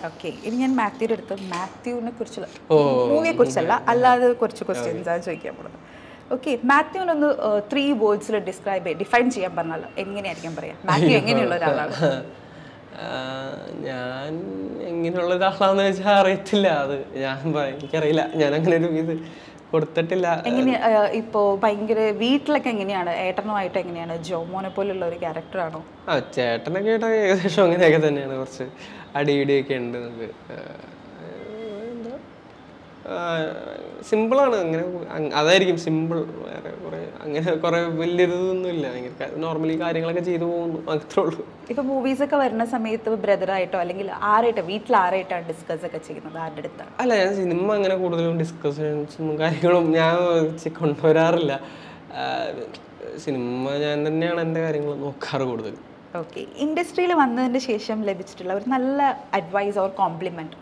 Okay ഇനി ഞാൻ മാത്യുവിൻ്റെ അടുത്ത് മാത്യുവിനെ കുറിച്ചുള്ള മൂവിയെ കുറിച്ചല്ല അല്ലാതെ കുറച്ച് ക്വസ്റ്റ്യൻസ് ആണ് ചോദിക്കാൻ പോകുന്നത് ഓക്കെ മാത്യുവിനൊന്ന് ത്രീ വേർഡ്സിൽ ഡിസ്ക്രൈബ് ചെയ്ത് ഡിഫൈൻ ചെയ്യാൻ പറഞ്ഞാൽ എങ്ങനെയായിരിക്കും പറയാം മാത്യു എങ്ങനെയുള്ള ഒരാളാണ് ആ, ഞാൻ എങ്ങനെയുള്ള ഒരാളാന്ന് വെച്ചാൽ അറിയത്തില്ല അത് ഞാൻ പ- എനിക്കറിയില്ല ഞാൻ അങ്ങനെ ഒരു ഇത് കൊടുത്തിട്ടില്ല എങ്ങനെ ഇപ്പോ ഭയങ്കര വീട്ടിലൊക്കെ എങ്ങനെയാണ് ഏട്ടനുമായിട്ട് എങ്ങനെയാണ് ജോമോനെ പോലുള്ള ഒരു ക്യാരക്ടറാണോ ആ ചേട്ടനൊക്കെ ആയിട്ട് ഏകദേശം അങ്ങനെയൊക്കെ തന്നെയാണ് കുറച്ച് അടിയിടിയൊക്കെ ഉണ്ട് നമുക്ക് സിമ്പിളാണ് അങ്ങനെ അങ് അതായിരിക്കും സിമ്പിൾ വേറെ കുറേ അങ്ങനെ കുറേ വലിയൊരിതൊന്നുമില്ല ഭയങ്കര നോർമലി കാര്യങ്ങളൊക്കെ ചെയ്തു പോകുന്നു അത്രേ ഉള്ളൂ ഇപ്പൊ മൂവീസ് ഒക്കെ വരുന്ന സമയത്ത് ബ്രദറായിട്ടോ അല്ലെങ്കിൽ ആരായിട്ടോ വീട്ടിൽ ആരായിട്ടാണ് ഡിസ്കസ് ഒക്കെ ചെയ്യുന്നത് ആരുടെ അടുത്താണ് അല്ല ഞാൻ സിനിമ അങ്ങനെ കൂടുതലും ഡിസ്കഷൻസും കാര്യങ്ങളും ഞാൻ ചെ- കൊണ്ടുവരാറില്ല ആ, സിനിമ ഞാൻ തന്നെയാണ് എൻ്റെ കാര്യങ്ങൾ നോക്കാറ് കൂടുതൽ ഓക്കെ ഇൻഡസ്ട്രിയിൽ വന്നതിന് ശേഷം ലഭിച്ചിട്ടുള്ള ഒരു നല്ല അഡ്വൈസ് ഓർ കോംപ്ലിമെന്റ്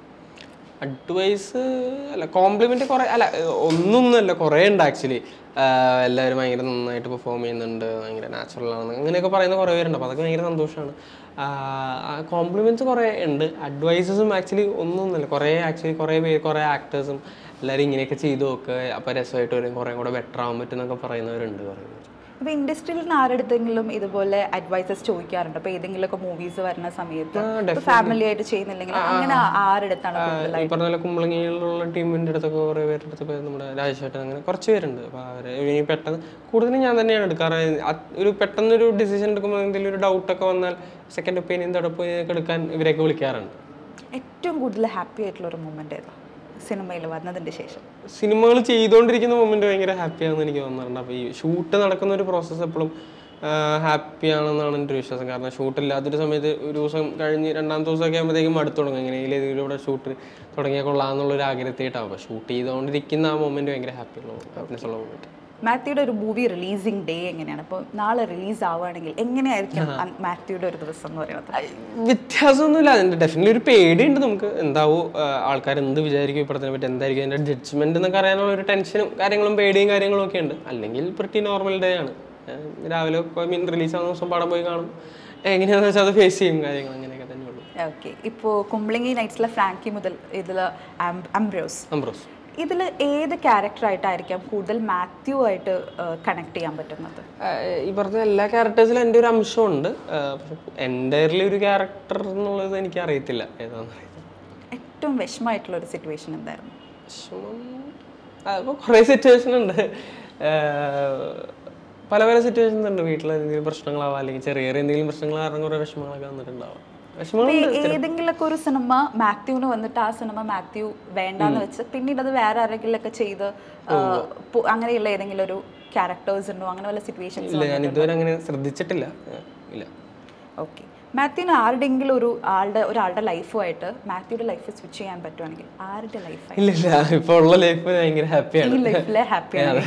അഡ്വൈസ് അല്ല കോംപ്ലിമെന്റ് കുറേ അല്ല ഒന്നൊന്നുമല്ല കുറേ ഉണ്ട് ആക്ച്വലി എല്ലാവരും ഭയങ്കര നന്നായിട്ട് പെർഫോം ചെയ്യുന്നുണ്ട് ഭയങ്കര നാച്ചുറൽ ആണ് അങ്ങനെയൊക്കെ പറയുന്ന കുറേ പേരുണ്ട് അപ്പോൾ അതൊക്കെ ഭയങ്കര സന്തോഷമാണ് കോംപ്ലിമെന്റ്സ് കുറേ ഉണ്ട് അഡ്വൈസസും ആക്ച്വലി ഒന്നൊന്നുമില്ല കുറേ ആക്ച്വലി കുറേ പേര് കുറേ ആക്ടേഴ്സും എല്ലാവരും ഇങ്ങനെയൊക്കെ ചെയ്തു നോക്കുക അപ്പോൾ രസമായിട്ട് വരും കുറേ കൂടെ ബെറ്റർ ആവാൻ പറ്റും എന്നൊക്കെ പറയുന്നവരുണ്ട് പറയുന്നത് ഇപ്പൊ ഇൻഡസ്ട്രിയിൽ നിന്ന് ആരുടെടുത്തെങ്കിലും ഇതുപോലെ അഡ്വൈസസ് ചോദിക്കാറുണ്ട് അപ്പൊ ഏതെങ്കിലുമൊക്കെ മൂവീസ് വരുന്ന സമയത്ത് ഫാമിലി ആയിട്ട് ചെയ്യുന്നില്ലെങ്കിൽ അങ്ങനെ ആരുടെടുത്താണ് കൂടുതൽ ഈ പറഞ്ഞ പോലെ കുമ്പളങ്ങിയിലുള്ള ടീമിൻ്റെ അടുത്തൊക്കെ കുറേ പേരുടെ അടുത്ത് പോയി നമ്മുടെ രാജേഷേട്ടൻ അങ്ങനെ കുറച്ച് പേരുണ്ട് അപ്പോൾ അവർ ഇനി പെട്ടെന്ന് കൂടുതലും ഞാൻ തന്നെയാണ് എടുക്കാറ് അത് ഒരു പെട്ടെന്നൊരു ഡിസിഷൻ എടുക്കുമ്പോൾ എന്തെങ്കിലും ഒരു ഡൗട്ടൊക്കെ വന്നാൽ സെക്കൻഡ് ഒപ്പീനിയൻ തേർഡ് ഒപ്പീനിയൻ എടുക്കാൻ ഇവരെയൊക്കെ വിളിക്കാറുണ്ട് ഏറ്റവും കൂടുതൽ ഹാപ്പി ആയിട്ടുള്ള ഒരു മൂമെന്റ് ഏതാ സിനിമയിൽ വന്നതിന്റെ ശേഷം സിനിമകൾ ചെയ്തുകൊണ്ടിരിക്കുന്ന മൊമെന്റ് ഭയങ്കര ഹാപ്പിയാണെന്ന് എനിക്ക് തോന്നാറുണ്ട് അപ്പോൾ ഈ ഷൂട്ട് നടക്കുന്ന ഒരു പ്രോസസ്സ് എപ്പോഴും ഹാപ്പി ആണെന്നാണ് എൻ്റെ ഒരു വിശ്വാസം കാരണം ഷൂട്ട് ഇല്ലാത്തൊരു സമയത്ത് ഒരു ദിവസം കഴിഞ്ഞ് രണ്ടാമത്തെ ദിവസമൊക്കെ ആകുമ്പോഴത്തേക്കും അടുത്ത് തുടങ്ങും എങ്ങനെയെങ്കിലും ഏതെങ്കിലും ഇവിടെ ഷൂട്ട് തുടങ്ങിയാൽ കൊള്ളാമെന്നുള്ള ഒരു ആഗ്രഹത്തിയിട്ടാവും അപ്പോൾ ഷൂട്ട് ചെയ്തുകൊണ്ടിരിക്കുന്ന ആ മൊമെന്റ് ഭയങ്കര ഹാപ്പി ഉള്ള ഹാപ്പിനെസ് ഉള്ള മൊമെന്റ് മാത്യുയുടെ ഒരു മൂവി റിലീസിങ് ഡേ എങ്ങനെയാണ് അപ്പോൾ നാളെ റിലീസ് ആവുകയാണെങ്കിൽ എങ്ങനെയായിരിക്കും അ- മാത്യുയുടെ ഒരു ദിവസം എന്ന് പറയുന്നത് വ്യത്യാസമൊന്നുമില്ല അതിൻ്റെ ഡെഫിനറ്റ്ലി ഒരു പേടിയുണ്ട് നമുക്ക് എന്താവോ ആൾക്കാർ എന്ത് വിചാരിക്കും ഈ പടത്തിനെ പറ്റി എന്തായിരിക്കും അതിൻ്റെ ജഡ്ജ്മെന്റ് എന്നൊക്കെ അറിയാനുള്ള ഒരു ടെൻഷനും കാര്യങ്ങളും പേടിയും കാര്യങ്ങളും ഒക്കെ ഉണ്ട് അല്ലെങ്കിൽ പ്രിറ്റി നോർമൽ ഡേ ആണ് ഏഹ് രാവിലെ മീൻ റിലീസ് ആവുന്ന ദിവസം പടം പോയി കാണും എങ്ങനെയാണെന്ന് വെച്ചാൽ അത് ഫേസ് ചെയ്യും കാര്യങ്ങൾ അങ്ങനെയൊക്കെ തന്നെ ഉള്ളൂ ഓക്കെ ഇപ്പോൾ കുമ്പളങ്ങി നൈറ്റ്സിലെ ഫ്രാങ്കി മുതൽ ഇതിൽ അംബ്രോസ് അംബ്രോസ് ഇതിൽ ഏത് ക്യാരക്ടറായിട്ടായിരിക്കാം കൂടുതൽ മാത്യു ആയിട്ട് കണക്ട് ചെയ്യാൻ പറ്റുന്നത് ആഹ് ഈ പറഞ്ഞ എല്ലാ ക്യാരക്ടേഴ്സിലും എൻ്റെ ഒരു അംശമുണ്ട് ആഹ് പക്ഷെ എൻ്റയർലി ഒരു ക്യാരക്ടർ എന്നുള്ളത് എനിക്ക് അറിയത്തില്ല ഏതാണെന്ന് അറിയത്തില്ല ഏറ്റവും വിഷമമായിട്ടുള്ള ഒരു സിറ്റുവേഷൻ എന്തായിരുന്നു വിഷമം അതിപ്പോൾ കുറേ സിറ്റുവേഷൻ ഉണ്ട് ആഹ് പല പല സിറ്റുവേഷൻസ് ഉണ്ട് വീട്ടിൽ എന്തെങ്കിലും പ്രശ്നങ്ങളാവാം അല്ലെങ്കിൽ ചെറിയ ചെറിയ എന്തെങ്കിലും പ്രശ്നങ്ങൾ കാരണം കുറേ വിഷമങ്ങളൊക്കെ വന്നിട്ടുണ്ടാവാം വിഷമങ്ങളുണ്ട് ഏതെങ്കിലുമൊക്കെ ഒരു സിനിമ മാത്യുവിന് വന്നിട്ട് ആ സിനിമ മാത്യു വേണ്ടാന്ന് വെച്ച് പിന്നീട് അത് വേറെ ആരെങ്കിലും ഒക്കെ ചെയ്ത് ആ, പോ- അങ്ങനെയുള്ള ഏതെങ്കിലും ഒരു ക്യാരക്ടേഴ്സ് ഉണ്ടോ അങ്ങനെ വല്ല സിറ്റുവേഷൻസ് ഇല്ല ഞാൻ ഇതുവരെ അങ്ങനെ ശ്രദ്ധിച്ചിട്ടില്ല ആഹ് ഇല്ല ഓക്കെ മാത്യുവിന് ആരുടെയെങ്കിലും ഒരു ആളുടെ ഒരാളുടെ ലൈഫുമായിട്ട് മാത്യുയുടെ ലൈഫ് സ്വിച്ച് ചെയ്യാൻ പറ്റുവാണെങ്കിൽ ആരുടെ ലൈഫായി ഇല്ല ഇല്ല ഇപ്പോൾ ഉള്ള ലൈഫ് ഭയങ്കര ഈ ഹാപ്പിയാണ് ലൈഫിലെ ഹാപ്പിയാണ്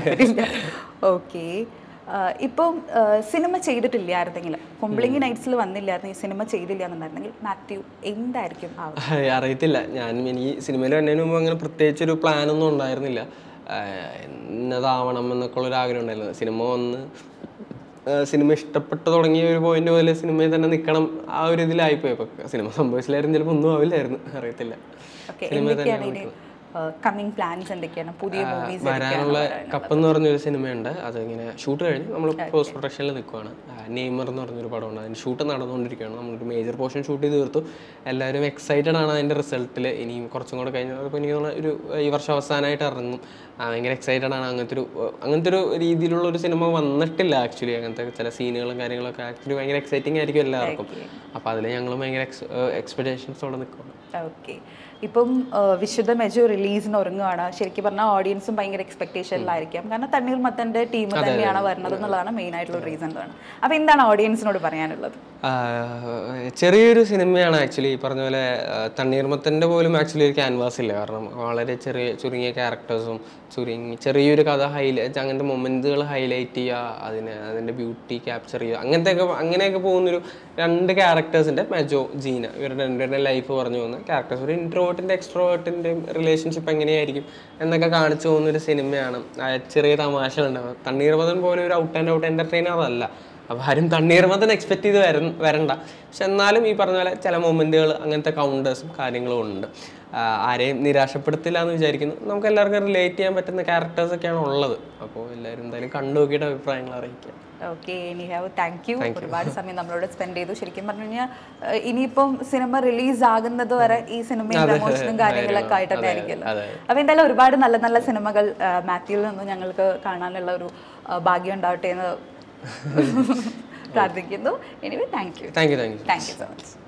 ഓക്കെ ഇപ്പം ആ, സിനിമ ചെയ്തിട്ടില്ല ആയിരുന്നെങ്കിൽ കുമ്പളിങ്ങി നൈറ്റ്സിൽ വന്നില്ലായിരുന്നു ഈ സിനിമ ചെയ്തില്ല എന്നുണ്ടായിരുന്നെങ്കിൽ മാത്യു എന്തായിരിക്കും ആവുക ആഹ് അറിയത്തില്ല ഞാൻ എനിക്ക് സിനിമയിൽ വരുന്നതിന് മുമ്പ് അങ്ങനെ പ്രത്യേകിച്ചൊരു പ്ലാനൊന്നും ഉണ്ടായിരുന്നില്ല ആഹ് എന്നതാവണം എന്നൊക്കെ ഉള്ളൊരു ആഗ്രഹം ഉണ്ടായിരുന്നു സിനിമ വന്ന് ആഹ് സിനിമ ഇഷ്ടപ്പെട്ടു തുടങ്ങിയ ഒരു പോയിന്റ് പോലെ സിനിമയിൽ തന്നെ നിൽക്കണം ആ ഒരു ഇതിലായിപ്പോയി അപ്പോൾ സിനിമ സംഭവിച്ചില്ലായിരുന്നു ചിലപ്പോൾ ഒന്നും ആവില്ലായിരുന്നു അറിയത്തില്ല ഓക്കെ എന്തൊക്കെയാണ് ഇനി കമ്മിങ് പ്ലാൻസ് എന്തൊക്കെയാണ് പുതിയ മൂവീസ് വരാനുള്ള കപ്പ് എന്ന് പറഞ്ഞൊരു സിനിമയുണ്ട് അത് ഇങ്ങനെ ഷൂട്ട് കഴിഞ്ഞ് നമ്മൾ പോസ്റ്റ് പ്രൊഡക്ഷനിൽ നിൽക്കുവാണ് നെയ്മർ എന്ന് പറഞ്ഞൊരു പടമുണ്ട് അതിന് ഷൂട്ട് നടന്നുകൊണ്ടിരിക്കുകയാണ് നമ്മളൊരു മേജർ പോർഷൻ ഷൂട്ട് ചെയ്ത് തീർത്തു എല്ലാവരും എക്സൈറ്റഡ് ആണ് അതിൻ്റെ റിസൾട്ടിൽ ഇനിയും കുറച്ചും കൂടെ കഴിഞ്ഞ് അപ്പോൾ എനിക്ക് തോന്നുന്നു ഒരു ഈ വർഷം അവസാനമായിട്ട് ഇറങ്ങും ആ, ഭയങ്കര എക്സൈറ്റഡ് ആണ് അങ്ങനത്തെ ഒരു അങ്ങനത്തെ ഒരു രീതിയിലുള്ള ഒരു സിനിമ വന്നിട്ടില്ല ആക്ച്വലി അങ്ങനത്തെ ചില സീനുകളും കാര്യങ്ങളൊക്കെ ആക്ച്വലി ഭയങ്കര എക്സൈറ്റിംഗ് ആയിരിക്കും എല്ലാവർക്കും അപ്പോൾ അതിൽ ഞങ്ങൾ ഭയങ്കര എക്സ്പെക്ടേഷൻസോടെ നിൽക്കുകയാണ് ഓക്കെ ഇപ്പം ആ, വിശുദ്ധ മെജു റിലീസിന് ഒരുങ്ങുകയാണ് ശരിക്കും പറഞ്ഞാൽ ഓഡിയൻസും ഭയങ്കര എക്സ്പെക്ടേഷനിലായിരിക്കാം കാരണം തണ്ണീർമത്തന്റെ ടീം തന്നെയാണ് വരുന്നത് എന്നുള്ളതാണ് മെയിൻ ആയിട്ടുള്ള റീസൺ ആണ് അപ്പോൾ എന്താണ് ഓഡിയൻസിനോട് പറയാനുള്ളത് ആഹ് ചെറിയൊരു സിനിമയാണ് ആക്ച്വലി ഈ പറഞ്ഞ പോലെ ആഹ് തണ്ണീർമത്തൻ്റെ പോലും ആക്ച്വലി ഒരു ക്യാൻവാസ് ഇല്ല കാരണം വളരെ ചെറിയ ചുരുങ്ങിയ ക്യാരക്ടേഴ്സും ചുരുങ്ങി ചെറിയൊരു കഥ ഹൈലൈറ്റ് അങ്ങനത്തെ മൊമെൻറ്റുകൾ ഹൈലൈറ്റ് ചെയ്യുക അതിനെ അതിൻ്റെ ബ്യൂട്ടി ക്യാപ്ചർ ചെയ്യുക അങ്ങനത്തെയൊക്കെ അങ്ങനെയൊക്കെ പോകുന്നൊരു രണ്ട് ക്യാരക്ടേഴ്സിൻ്റെ മെജോ ജീന ഇവരുടെ രണ്ടുപേരുടെ ലൈഫ് പറഞ്ഞു പോകുന്ന ക്യാരക്ടേഴ്സ് ഒരു ഇൻട്രോവേർട്ടിൻ്റെ എക്സ്ട്രോവേർട്ടിൻ്റെയും റിലേഷൻഷിപ്പ് എങ്ങനെയായിരിക്കും എന്നൊക്കെ കാണിച്ചു പോകുന്ന ഒരു സിനിമയാണ് ആ ചെറിയ തമാശ ഉണ്ടാവുക തണ്ണീർമതൻ പോലെ ഒരു ഔട്ട് ആൻഡ് ഔട്ട് എൻ്റർടൈനർ അല്ല അപ്പോൾ ആരും തണ്ണീർമത്തൻ എക്സ്പെക്ട് ചെയ്ത് വര വരണ്ട പക്ഷെ എന്നാലും ഈ പറഞ്ഞ പോലെ ചില മൊമെൻറ്റുകൾ അങ്ങനത്തെ കൗണ്ടേഴ്സും കാര്യങ്ങളും ഉണ്ട് ആ, ആരെയും നിരാശപ്പെടുത്തില്ല എന്ന് വിചാരിക്കുന്നു നമുക്ക് എല്ലാവർക്കും റിലേറ്റ് ചെയ്യാൻ പറ്റുന്ന ക്യാരക്ടേഴ്സ് ഒക്കെയാണ് ഉള്ളത് അപ്പോൾ എല്ലാവരും എന്തായാലും കണ്ടു നോക്കിയിട്ട് അഭിപ്രായങ്ങൾ അറിയിക്കുക ഓക്കെ ഇനി ഹാവ് താങ്ക് യു ഒരുപാട് സമയം നമ്മളോട് സ്പെൻഡ് ചെയ്തു ശരിക്കും പറഞ്ഞു കഴിഞ്ഞാൽ ഏഹ്, ഇനിയിപ്പം സിനിമ റിലീസ് ആകുന്നത് വരെ ഈ സിനിമയും പ്രമോഷനും കാര്യങ്ങളൊക്കെ ആയിട്ട് തന്നെ ആയിരിക്കുമല്ലോ അതെ. അപ്പൊ എന്തായാലും ഒരുപാട് നല്ല നല്ല സിനിമകൾ ഏഹ്, മാത്യുവിൽ നിന്ന് ഞങ്ങൾക്ക് കാണാനുള്ള ഒരു ഏഹ്, ഭാഗ്യം ഉണ്ടാവട്ടെ എന്ന് പ്രാർത്ഥിക്കുന്നു anyway thank you thank you thank you thank you so much